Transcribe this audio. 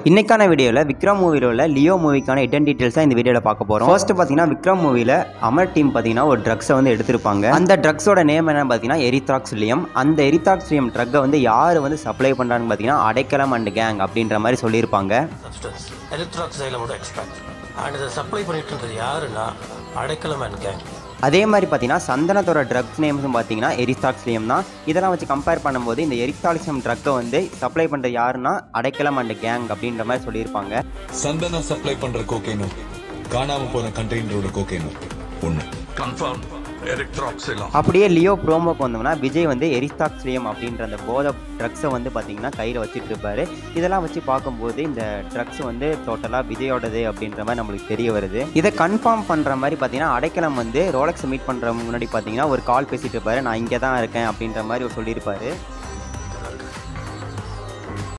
இன்னைக்கான வீடியோவில் விக்ரம் மூவியில் உள்ள லியோ மூவிக்கான இடன் டீட்டெயில்ஸ் தான் இந்த வீடியோவில் பார்க்க போகிறோம் ஃபர்ஸ்ட் பார்த்தீங்கன்னா விக்ரம் மூவியில் அமர் டீம் பார்த்தீங்கன்னா ஒரு ட்ரக்ஸை வந்து எடுத்திருப்பாங்க அந்த ட்ரக்ஸோட நேம் என்னன்னு பார்த்தீங்கன்னா எரித்ராக்ஸ்லியம் அந்த எரித்ராக்ஸ்லியம் ட்ரக்கை வந்து யார் வந்து சப்ளை பண்ணுறான்னு பார்த்தீங்கன்னா அடைக்கலம் அண்ட் கேங் அப்படின்ற மாதிரி சொல்லியிருப்பாங்க சப்ஸ்டன்ஸ் எலக்ட்ராக்சைலமோட எக்ஸ்ட்ராக்ட் அண்ட் இதை சப்ளை பண்ணிட்டு இருக்கிறது யாருன்னா அடைக்கலம் அண்ட் கேங் அதே மாதிரி பார்த்தீங்கன்னா சந்தனத்தோட ட்ரக்ஸ் நேம்ஸும் பார்த்தீங்கன்னா எரித்தாக்ஸ்லியம் தான் இதெல்லாம் வச்சு கம்பேர் பண்ணும்போது இந்த எரித்தாக்ஸ்லியம் ட்ரக்கை வந்து சப்ளை பண்ணுறது யாருன்னா அடைக்கலம் அண்ட் கேங் அப்படின்ற மாதிரி சொல்லியிருப்பாங்க சந்தனம் சப்ளை பண்ற கோகேனும் காணாம போன கண்டெய்னரோட கோகேனும் ஒண்ணு கன்ஃபார்ம் எரித்ராக்சிலாம் அப்படியே லியோ ப்ரோமோக்கு வந்தோம்னா விஜய் வந்து எரிஸ்டாக்ஸ்லியம் அப்படின்ற அந்த போதை ட்ரக்ஸை வந்து பார்த்தீங்கன்னா கையில் வச்சுட்டு இருப்பாரு இதெல்லாம் வச்சு பார்க்கும்போது இந்த ட்ரக்ஸ் வந்து டோட்டலாக விஜயோடது அப்படின்ற மாதிரி நம்மளுக்கு தெரிய வருது இதை கன்ஃபார்ம் பண்ணுற மாதிரி பார்த்தீங்கன்னா அடைக்கலம் வந்து ரோலக்ஸ் மீட் பண்ணுற முன்னாடி பார்த்தீங்கன்னா ஒரு கால் பேசிட்டு இருப்பாரு நான் இங்கே தான் இருக்கேன் அப்படின்ற மாதிரி அவர் சொல்லியிருப்பாரு